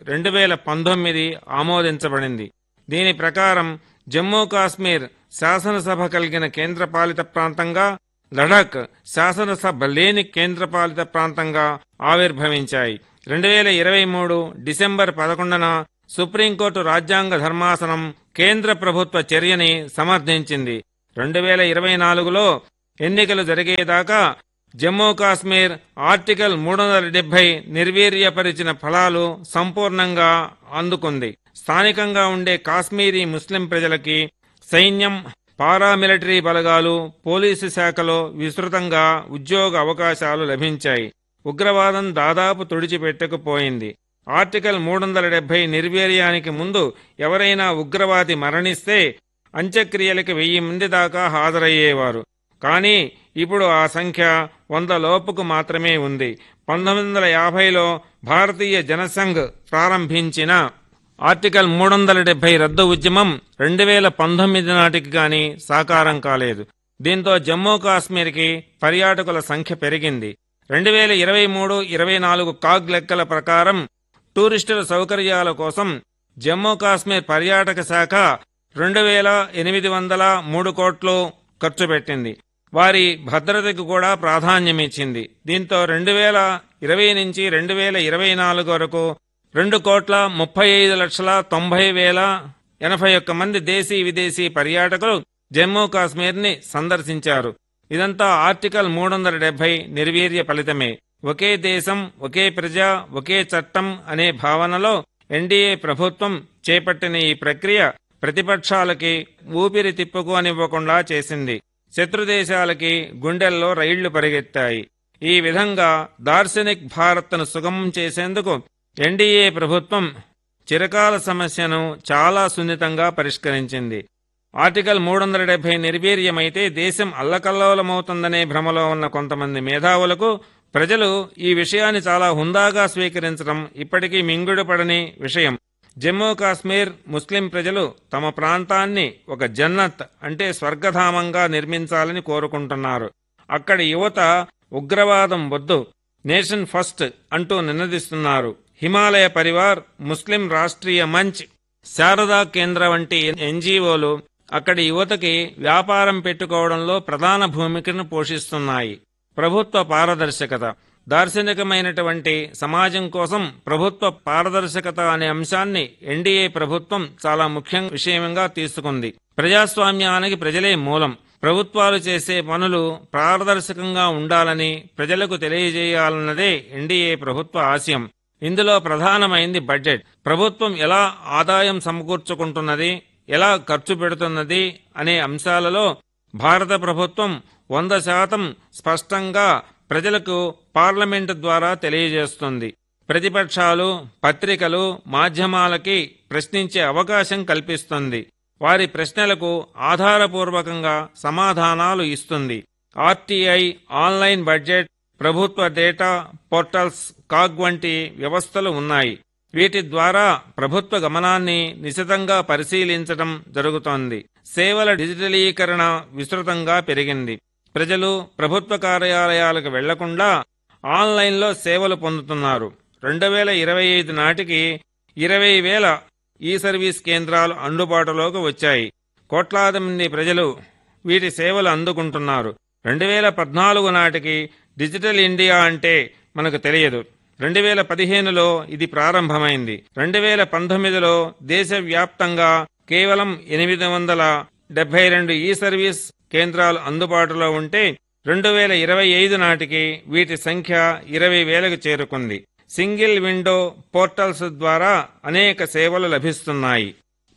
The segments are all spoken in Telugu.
రెండు వేల పంతొమ్మిది ఆమోదించబడింది దీని ప్రకారం జమ్మూ కాశ్మీర్ శాసనసభ కలిగిన కేంద్రపాలిత ప్రాంతంగా లడాక్ శాసనసభ లేని కేంద్రపాలిత ప్రాంతంగా ఆవిర్భవించాయి రెండు వేల ఇరవై మూడు డిసెంబర్ పదకొండున సుప్రీంకోర్టు రాజ్యాంగ ధర్మాసనం కేంద్ర ప్రభుత్వ చర్యని సమర్థించింది రెండు వేల ఇరవై నాలుగులో ఎన్నికలు జరిగేదాకా జమ్మూ కాశ్మీర్ ఆర్టికల్ మూడు వందల డెబ్బై నిర్వీర్యపరిచిన ఫలాలు సంపూర్ణంగా అందుకుంది స్థానికంగా ఉండే కాశ్మీరీ ముస్లిం ప్రజలకి సైన్యం పారామిలిటరీ బలగాలు పోలీసు శాఖలో విస్తృతంగా ఉద్యోగ అవకాశాలు లభించాయి ఉగ్రవాదం దాదాపు తుడిచిపెట్టకపోయింది ఆర్టికల్ మూడు వందల డెబ్బై నిర్వీర్యానికి ముందు ఎవరైనా ఉగ్రవాది మరణిస్తే అంత్యక్రియలకు వెయ్యి మంది దాకా హాజరయ్యేవారు కానీ ఇప్పుడు ఆ సంఖ్య వంద లోపుకు మాత్రమే ఉంది పంతొమ్మిది వందల యాభైలో భారతీయ జనసంఘ్ ప్రారంభించిన ఆర్టికల్ మూడు వందల డెబ్బై రద్దు ఉద్యమం రెండు వేల పంతొమ్మిది నాటికి గాని సాకారం కాలేదు దీంతో జమ్మూ కాశ్మీర్కి పర్యాటకుల సంఖ్య పెరిగింది రెండు వేల ఇరవై మూడు ఇరవై నాలుగు కాగ్ లెక్కల ప్రకారం టూరిస్టుల సౌకర్యాల కోసం జమ్మూ కాశ్మీర్ పర్యాటక శాఖ రెండు వేల ఎనిమిది వందల మూడు కోట్లు ఖర్చు పెట్టింది వారి భద్రతకు కూడా ప్రాధాన్యమిచ్చింది దీంతో రెండు వేల ఇరవై నుంచి రెండు వేల ఇరవై నాలుగు వరకు రెండు కోట్ల ముప్పై ఐదు లక్షల తొంభై వేల ఎనభై ఒక్క మంది దేశీ విదేశీ పర్యాటకులు జమ్మూ కాశ్మీర్ ని సందర్శించారు ఇదంతా ఆర్టికల్ మూడు వందల డెబ్బై నిర్వీర్య ఫలితమే ఒకే దేశం ఒకే ప్రజ ఒకే చట్టం అనే భావనలో ఎన్డీఏ ప్రభుత్వం చేపట్టిన ఈ ప్రక్రియ ప్రతిపక్షాలకి ఊపిరి తిప్పుకోనివ్వకుండా చేసింది శత్రుదేశాలకి గుండెల్లో రైళ్లు పరిగెత్తాయి ఈ విధంగా దార్శనిక్ భారత్ను సుగమం చేసేందుకు ఎన్డీఏ ప్రభుత్వం చిరకాల సమస్యను చాలా సున్నితంగా పరిష్కరించింది ఆర్టికల్ మూడు వందల డెబ్బై నిర్వీర్యమైతే దేశం అల్లకల్లోలమవుతుందనే భ్రమలో ఉన్న కొంతమంది మేధావులకు ప్రజలు ఈ విషయాన్ని చాలా హుందాగా స్వీకరించడం ఇప్పటికీ మింగుడుపడని విషయం జమ్మూ కాశ్మీర్ ముస్లిం ప్రజలు తమ ప్రాంతాన్ని ఒక జన్నత్ అంటే స్వర్గధామంగా నిర్మించాలని కోరుకుంటున్నారు అక్కడి యువత ఉగ్రవాదం వద్దు నేషన్ ఫస్ట్ అంటూ నినదిస్తున్నారు హిమాలయ పరివార్ ముస్లిం రాష్ట్రీయ మంచ్ శారదా కేంద్ర వంటి ఎన్జీఓలు అక్కడి యువతకి వ్యాపారం పెట్టుకోవడంలో ప్రధాన భూమికను పోషిస్తున్నాయి ప్రభుత్వ పారదర్శకత దార్శనికమైనటువంటి సమాజం కోసం ప్రభుత్వ పారదర్శకత అనే అంశాన్ని ఎన్డీఏ ప్రభుత్వం చాలా ముఖ్య విషయంగా తీసుకుంది ప్రజాస్వామ్యానికి ప్రజలే మూలం ప్రభుత్వాలు చేసే పనులు పారదర్శకంగా ఉండాలని ప్రజలకు తెలియజేయాలన్నదే ఎన్డీఏ ప్రభుత్వ ఆశయం ఇందులో ప్రధానమైంది బడ్జెట్ ప్రభుత్వం ఎలా ఆదాయం సమకూర్చుకుంటున్నది ఎలా ఖర్చు పెడుతున్నది అనే అంశాలలో భారత ప్రభుత్వం వంద శాతం స్పష్టంగా ప్రజలకు పార్లమెంటు ద్వారా తెలియజేస్తుంది ప్రతిపక్షాలు పత్రికలు మాధ్యమాలకి ప్రశ్నించే అవకాశం కల్పిస్తుంది వారి ప్రశ్నలకు ఆధారపూర్వకంగా సమాధానాలు ఇస్తుంది ఆర్టీఐ ఆన్లైన్ బడ్జెట్ ప్రభుత్వ డేటా పోర్టల్స్ కాగ్ వంటి వ్యవస్థలు ఉన్నాయి వీటి ద్వారా ప్రభుత్వ గమనాన్ని నిశితంగా పరిశీలించడం జరుగుతోంది సేవల డిజిటలీకరణ విస్తృతంగా పెరిగింది ప్రజలు ప్రభుత్వ కార్యాలయాలకు వెళ్లకుండా ఆన్లైన్లో సేవలు పొందుతున్నారు రెండు వేల ఇరవై ఐదు నాటికి ఇరవై వేల ఈ సర్వీస్ కేంద్రాలు అందుబాటులోకి వచ్చాయి కోట్లాది మంది ప్రజలు వీటి సేవలు అందుకుంటున్నారు రెండు వేల పద్నాలుగు నాటికి డిజిటల్ ఇండియా అంటే మనకు తెలియదు రెండు వేల పదిహేనులో ఇది ప్రారంభమైంది రెండు వేల పంతొమ్మిదిలో దేశవ్యాప్తంగా కేవలం ఎనిమిది వందల డెబ్బై రెండు ఈ సర్వీస్ కేంద్రాలు అందుబాటులో ఉంటే రెండు వేల ఇరవై ఐదు నాటికి వీటి సంఖ్య ఇరవై వేలకు చేరుకుంది సింగిల్ విండో పోర్టల్స్ ద్వారా అనేక సేవలు లభిస్తున్నాయి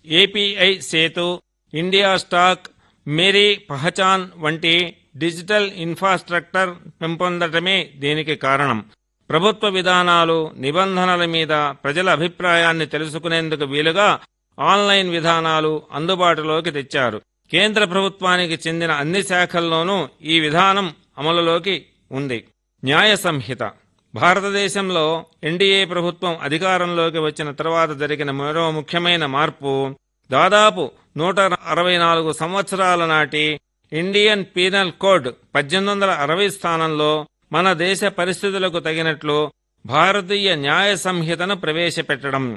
API Setu India stack Meri Pehchaan వంటి డిజిటల్ ఇన్ఫ్రాస్ట్రక్చర్ పెంపొందటమే దీనికి కారణం ప్రభుత్వ విధానాలు నిబంధనల మీద ప్రజల అభిప్రాయాన్ని తెలుసుకునేందుకు వీలుగా ఆన్లైన్ విధానాలు అందుబాటులోకి తెచ్చారు కేంద్ర ప్రభుత్వానికి చెందిన అన్ని శాఖల్లోనూ ఈ విధానం అమలులోకి ఉంది న్యాయ సంహిత భారతదేశంలో ఎన్డీఏ ప్రభుత్వం అధికారంలోకి వచ్చిన తర్వాత జరిగిన మరో ముఖ్యమైన మార్పు దాదాపు నూట అరవై నాలుగు సంవత్సరాల నాటి ఇండియన్ పీనల్ కోడ్ పద్దెనిమిది వందల అరవై స్థానంలో మన దేశ పరిస్థితులకు తగినట్లు భారతీయ న్యాయ సంహితను ప్రవేశపెట్టడం